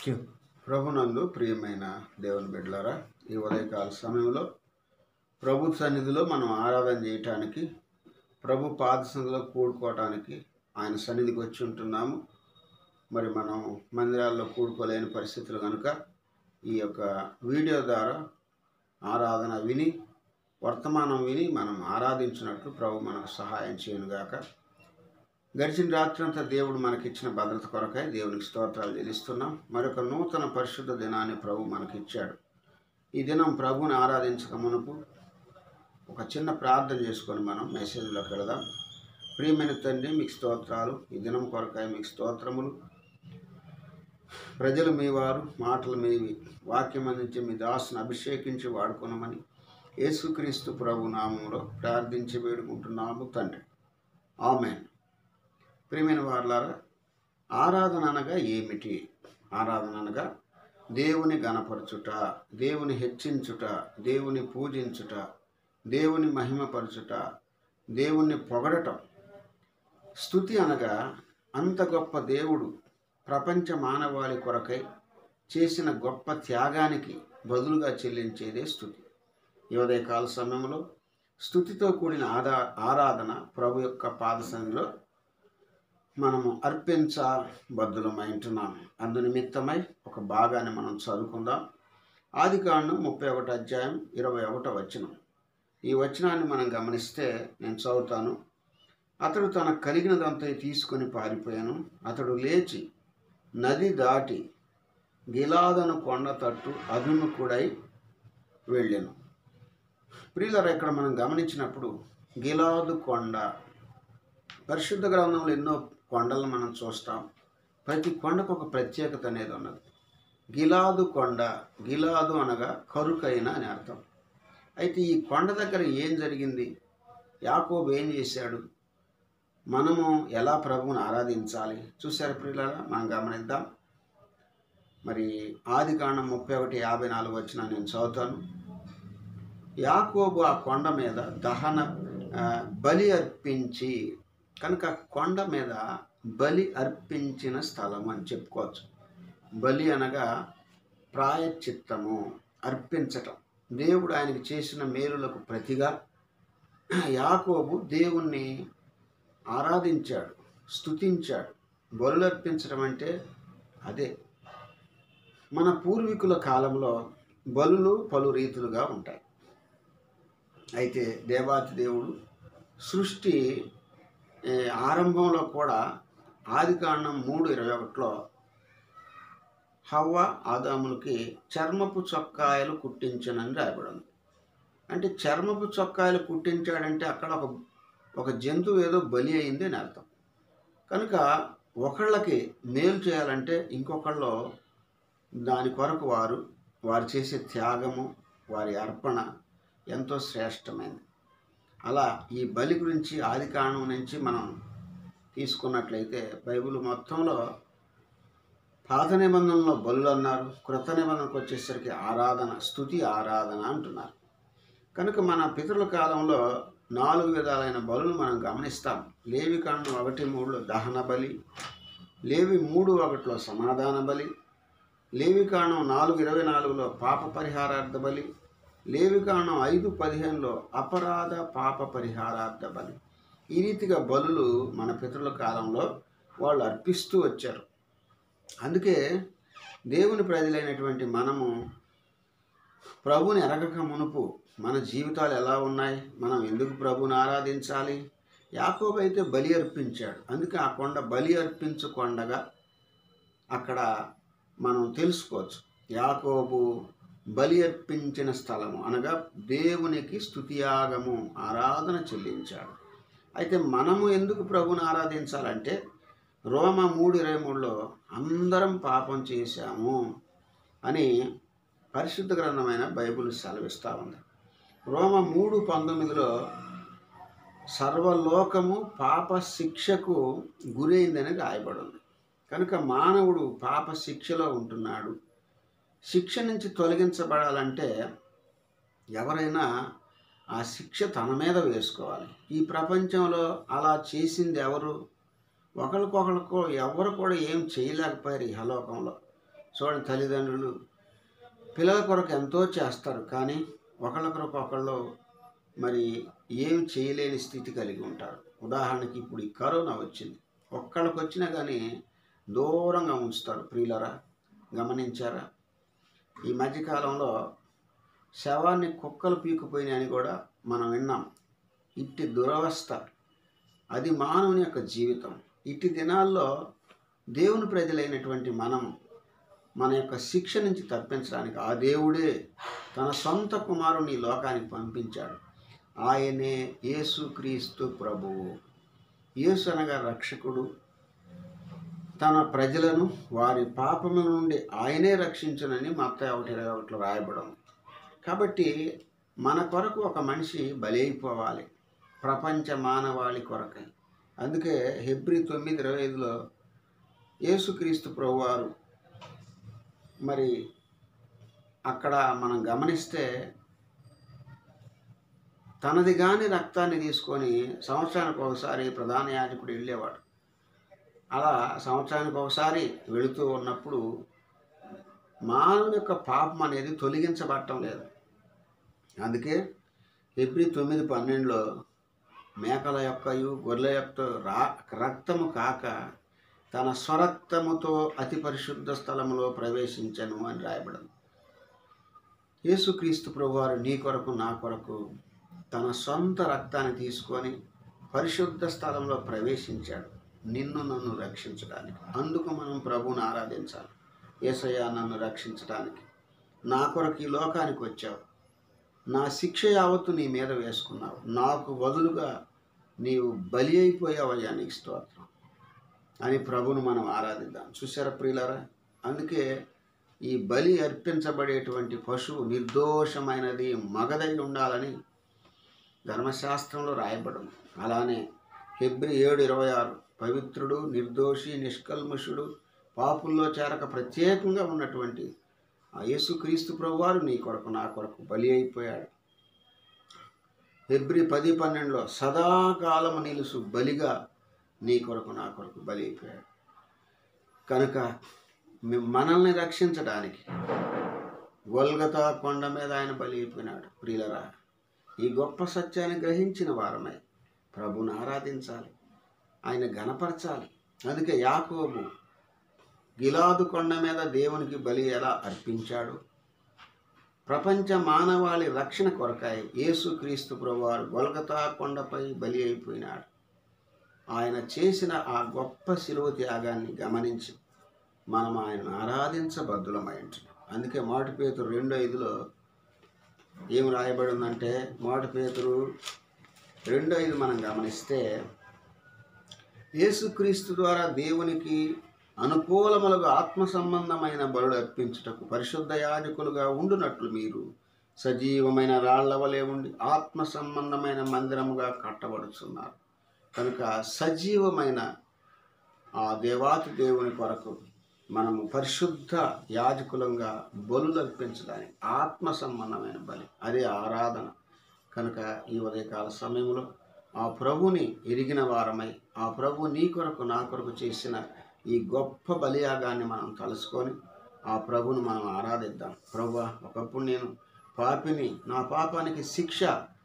చెప్పు ప్రభునందు ప్రియమైన దేవుని బిడ్డలారా ఈ ఉదయకాల సమయంలో ప్రభు సన్నిధిలో మనం ఆరాధన చేయటానికి ప్రభు పాద సన్నిధిలో కూడుకోవటానికి ఆయన సన్నిధికి వచ్చి ఉంటున్నాము మరి మనం మందిరాల్లో కూడుకోలేని పరిస్థితులు కనుక ఈ యొక్క వీడియో ద్వారా ఆరాధన విని వర్తమానం విని మనం ఆరాధించినట్లు ప్రభు మనకు సహాయం చేయనుగాక గడిచిన రాత్రంతా దేవుడు మనకిచ్చిన భద్రత కొరకై దేవునికి స్తోత్రాలు చెల్లిస్తున్నాం మరొక నూతన పరిశుద్ధ దినాన్ని ప్రభు మనకిచ్చాడు ఈ దినం ప్రభుని ఆరాధించక మునుపు ఒక చిన్న ప్రార్థన చేసుకొని మనం మెసేజ్లోకి వెళదాం ప్రియమైన తండ్రి మీకు స్తోత్రాలు ఈ దినం కొరకై మీకు స్తోత్రములు ప్రజలు మీ వారు మాటలు మీవి వాక్యం అందించి మీ దాసును అభిషేకించి వాడుకున్నామని యేసుక్రీస్తు ప్రభు నామంలో ప్రార్థించి వేడుకుంటున్నాము తండ్రి ఆమెన్ ప్రియమైన వారులారా ఆరాధన అనగా ఏమిటి ఆరాధన అనగా దేవుని గణపరచుట దేవుని హెచ్చించుట దేవుని పూజించుట దేవుని మహిమపరచుట దేవుణ్ణి పొగడటం స్థుతి అనగా అంత గొప్ప దేవుడు ప్రపంచ మానవాళి కొరకై చేసిన గొప్ప త్యాగానికి బదులుగా చెల్లించేదే స్థుతి ఈ ఉదయకాల సమయంలో స్థుతితో కూడిన ఆదా ఆరాధన ప్రభు యొక్క పాదసంలో మనము అర్పించబద్దులమై ఉంటున్నాం అందు నిమిత్తమై ఒక భాగాన్ని మనం చదువుకుందాం ఆది కాండం ముప్పై ఒకటి అధ్యాయం ఇరవై ఒకటో వచనం ఈ వచనాన్ని మనం గమనిస్తే నేను చదువుతాను అతడు తన కలిగినదంతా తీసుకొని పారిపోయాను అతడు లేచి నది దాటి గిలాదను కొండ తట్టు అభిముఖుడై వెళ్ళాను ప్రియులరా ఇక్కడ మనం గమనించినప్పుడు గిలాదు కొండ పరిశుద్ధ గ్రంథంలో ఎన్నో కొండలను మనం చూస్తాం ప్రతి కొండకు ఒక ప్రత్యేకత అనేది ఉన్నది గిలాదు కొండ గిలాదు అనగా కరుకైన అని అర్థం అయితే ఈ కొండ దగ్గర ఏం జరిగింది యాకోబు ఏం చేశాడు మనము ఎలా ప్రభువుని ఆరాధించాలి చూసారు ప్రియులారా మనం గమనిద్దాం మరి ఆది కాండం ముప్పై ఒకటి యాభై నాలుగు వచ్చిన నేను చదువుతాను యాకోబు ఆ కొండ మీద దహన ఆ, బలి అర్పించి కనుక కొండ మీద బలి అర్పించిన స్థలం అని చెప్పుకోవచ్చు బలి అనగా ప్రాయచిత్తము అర్పించటం దేవుడు ఆయనకి చేసిన మేలులకు ప్రతిగా యాకోబు దేవుణ్ణి ఆరాధించాడు స్తుతించాడు బలులు అర్పించడం అంటే అదే మన పూర్వీకుల కాలంలో బలులు పలు రీతులుగా ఉంటాయి అయితే దేవాతి దేవుడు సృష్టి ఏ, ఆరంభంలో కూడా ఆది కాండం మూడు ఇరవై ఒకటిలో హవ్వ ఆదాములకి చర్మపు చొక్కాయలు కుట్టించనని రాయబడింది అంటే చర్మపు చొక్కాయలు కుట్టించాడంటే అక్కడ ఒక ఒక జంతువు ఏదో బలి అయింది అని అర్థం కనుక ఒకళ్ళకి మేలు చేయాలంటే ఇంకొకళ్ళు దాని కొరకు వారు వారు చేసే త్యాగము వారి అర్పణ ఎంతో శ్రేష్టమైనది అలా ఈ బలి గురించి ఆది కాండం నుంచి మనం తీసుకున్నట్లయితే బైబిల్ మొత్తంలో పాత నిబంధనలో బలులు అన్నారు కృత నిబంధనకు వచ్చేసరికి ఆరాధన స్థుతి ఆరాధన అంటున్నారు కనుక మన పితరుల కాలంలో నాలుగు విధాలైన బలులు మనం గమనిస్తాం లేవి కాండం ఒకటి మూడులో దహన బలి లేవి మూడు ఒకటిలో సమాధాన బలి లేవి కాండం నాలుగు ఇరవై నాలుగులో పాప పరిహారార్థ బలి లేవి కాండం ఐదు పదిహేనులో అపరాధ పాప పరిహారార్థ బలి ఈ రీతిగా బలులు మన పితరుల కాలంలో వాళ్ళు అర్పిస్తూ వచ్చారు అందుకే దేవుని ప్రజలైనటువంటి మనము ప్రభుని ఎరగక మునుపు మన జీవితాలు ఎలా ఉన్నాయి మనం ఎందుకు ప్రభుని ఆరాధించాలి యాకోబు అయితే బలి అర్పించాడు అందుకే ఆ కొండ బలి అర్పించు కొండగా అక్కడ మనం తెలుసుకోవచ్చు యాకోబు బలి అర్పించిన స్థలము అనగా దేవునికి స్తుతియాగము ఆరాధన చెల్లించాడు అయితే మనము ఎందుకు ప్రభుని ఆరాధించాలంటే రోమ మూడు ఇరవై మూడులో అందరం పాపం చేశాము అని పరిశుద్ధ గ్రంథమైన బైబిల్ సెలవిస్తూ ఉంది రోమ మూడు పంతొమ్మిదిలో సర్వలోకము పాప శిక్షకు గురైందని రాయబడి ఉంది కనుక మానవుడు పాప శిక్షలో ఉంటున్నాడు శిక్ష నుంచి తొలగించబడాలంటే ఎవరైనా ఆ శిక్ష తన మీద వేసుకోవాలి ఈ ప్రపంచంలో అలా చేసింది ఎవరు ఒకరికొకరికి ఎవరు కూడా ఏం చేయలేకపోయారు ఈ హలోకంలో చూడండి తల్లిదండ్రులు పిల్లల కొరకు ఎంతో చేస్తారు కానీ ఒకళ్ళ కొరకు ఒకళ్ళు మరి ఏం చేయలేని స్థితి కలిగి ఉంటారు ఉదాహరణకి ఇప్పుడు ఈ కరోనా వచ్చింది ఒక్కళ్ళకి వచ్చినా కానీ దూరంగా ఉంచుతారు ప్రియులరా గమనించారా ఈ మధ్యకాలంలో శవాన్ని కుక్కలు పీకుపోయినాయని కూడా మనం విన్నాం ఇట్టి దురవస్థ అది మానవుని యొక్క జీవితం ఇట్టి దినాల్లో దేవుని ప్రజలైనటువంటి మనం మన యొక్క శిక్ష నుంచి తప్పించడానికి ఆ దేవుడే తన సొంత కుమారుని ఈ లోకానికి పంపించాడు ఆయనే యేసుక్రీస్తు ప్రభువు యేసు అనగా రక్షకుడు తన ప్రజలను వారి పాపముల నుండి ఆయనే రక్షించునని మత్త ఒకటి ఇరవై ఒకటిలో రాయబడం కాబట్టి మన కొరకు ఒక మనిషి బలి అయిపోవాలి ప్రపంచ మానవాళి కొరకై అందుకే హెబ్రి తొమ్మిది ఇరవై ఐదులో యేసుక్రీస్తు ప్రభువారు మరి అక్కడ మనం గమనిస్తే తనది కాని రక్తాన్ని తీసుకొని సంవత్సరానికి ఒకసారి ప్రధాన యాజకుడు వెళ్ళేవాడు అలా సంవత్సరానికి ఒకసారి వెళుతూ ఉన్నప్పుడు మానవుని యొక్క పాపం అనేది తొలగించబడటం లేదు అందుకే ఎబ్రి తొమ్మిది పన్నెండులో మేకల యొక్కయు గొర్రెల యొక్క రా రక్తము కాక తన స్వరక్తముతో అతి పరిశుద్ధ స్థలములో ప్రవేశించను అని రాయబడింది యేసుక్రీస్తు ప్రభువారు నీ కొరకు నా కొరకు తన సొంత రక్తాన్ని తీసుకొని పరిశుద్ధ స్థలంలో ప్రవేశించాడు నిన్ను నన్ను రక్షించడానికి అందుకు మనం ప్రభువుని ఆరాధించాలి ఏసయ్య నన్ను రక్షించడానికి నా కొరకు ఈ లోకానికి వచ్చావు నా శిక్ష యావత్తు నీ మీద వేసుకున్నావు నాకు బదులుగా నీవు బలి అయిపోయావయ్యా నీకు స్తోత్రం అని ప్రభును మనం ఆరాధిద్దాం చూసారా ప్రియులారా అందుకే ఈ బలి అర్పించబడేటువంటి పశువు నిర్దోషమైనది మగదై ఉండాలని ధర్మశాస్త్రంలో రాయబడింది అలానే హెబ్రి ఏడు ఇరవై ఆరు పవిత్రుడు నిర్దోషి నిష్కల్మషుడు పాపుల్లో చేరక ప్రత్యేకంగా ఉన్నటువంటి ఆ యేసుక్రీస్తు ప్రభువారు నీ కొరకు నా కొరకు బలి అయిపోయాడు హెబ్రి పది పన్నెండులో సదాకాలము నిలుసు బలిగా నీ కొరకు నా కొరకు బలి అయిపోయాడు కనుక మి- మనల్ని రక్షించడానికి గొల్గతా కొండ మీద ఆయన బలి అయిపోయినాడు ప్రియులరా ఈ గొప్ప సత్యాన్ని గ్రహించిన వారమై ప్రభుని ఆరాధించాలి ఆయన గణపరచాలి అందుకే యాకోబు గిలాదు కొండ మీద దేవునికి బలి ఎలా అర్పించాడు ప్రపంచ మానవాళి రక్షణ కొరకాయ యేసుక్రీస్తు ప్రభువారు గొల్గతా కొండపై బలి అయిపోయినాడు ఆయన చేసిన ఆ గొప్ప శిలువ త్యాగాన్ని గమనించి మనం ఆయన ఆరాధించబద్దులమై ఉంటున్నాం అందుకే మాటి పేతురు రెండు ఐదులో ఏం రాయబడి ఉందంటే మాటి పేతురు రెండు ఐదు మనం గమనిస్తే యేసుక్రీస్తు ద్వారా దేవునికి అనుకూలములుగా ఆత్మ సంబంధమైన బలుడు అర్పించుటకు పరిశుద్ధ యాజకులుగా ఉండునట్లు మీరు సజీవమైన రాళ్ల వలె ఉండి ఆత్మ సంబంధమైన మందిరముగా కట్టబడుచున్నారు కనుక సజీవమైన ఆ దేవాతి దేవుని కొరకు మనము పరిశుద్ధ యాజకులంగా బలులు అర్పించడానికి ఆత్మ సంబంధమైన బలి అదే ఆరాధన కనుక ఈ ఉదయకాల సమయంలో ఆ ప్రభుని ఎరిగిన వారమై ఆ ప్రభు నీ కొరకు నా కొరకు చేసిన ఈ గొప్ప బలియాగాన్ని మనం తలుసుకొని ఆ ప్రభును మనం ఆరాధిద్దాం ప్రభు ఒకప్పుడు నేను పాపిని నా పాపానికి శిక్ష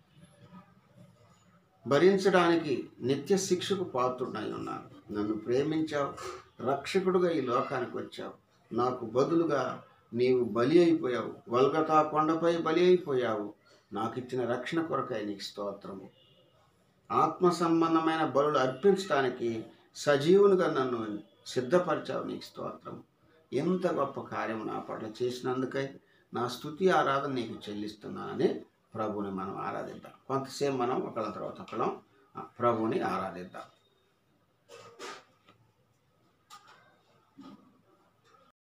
భరించడానికి నిత్య శిక్షకు పాత్రుడై ఉన్నాను నన్ను ప్రేమించావు రక్షకుడుగా ఈ లోకానికి వచ్చావు నాకు బదులుగా నీవు బలి అయిపోయావు గొల్గతా కొండపై బలి అయిపోయావు నాకు ఇచ్చిన రక్షణ కొరకై నీకు స్తోత్రము ఆత్మ సంబంధమైన బలులు అర్పించడానికి సజీవునిగా నన్ను సిద్ధపరిచావు నీకు స్తోత్రం ఎంత గొప్ప కార్యం నా పట్ల చేసినందుకై నా స్థుతి ఆరాధన నీకు చెల్లిస్తున్నానని ప్రభుని మనం ఆరాధిద్దాం కొంతసేపు మనం ఒకళ్ళ తర్వాత ఒకళ్ళం ప్రభుని ఆరాధిద్దాం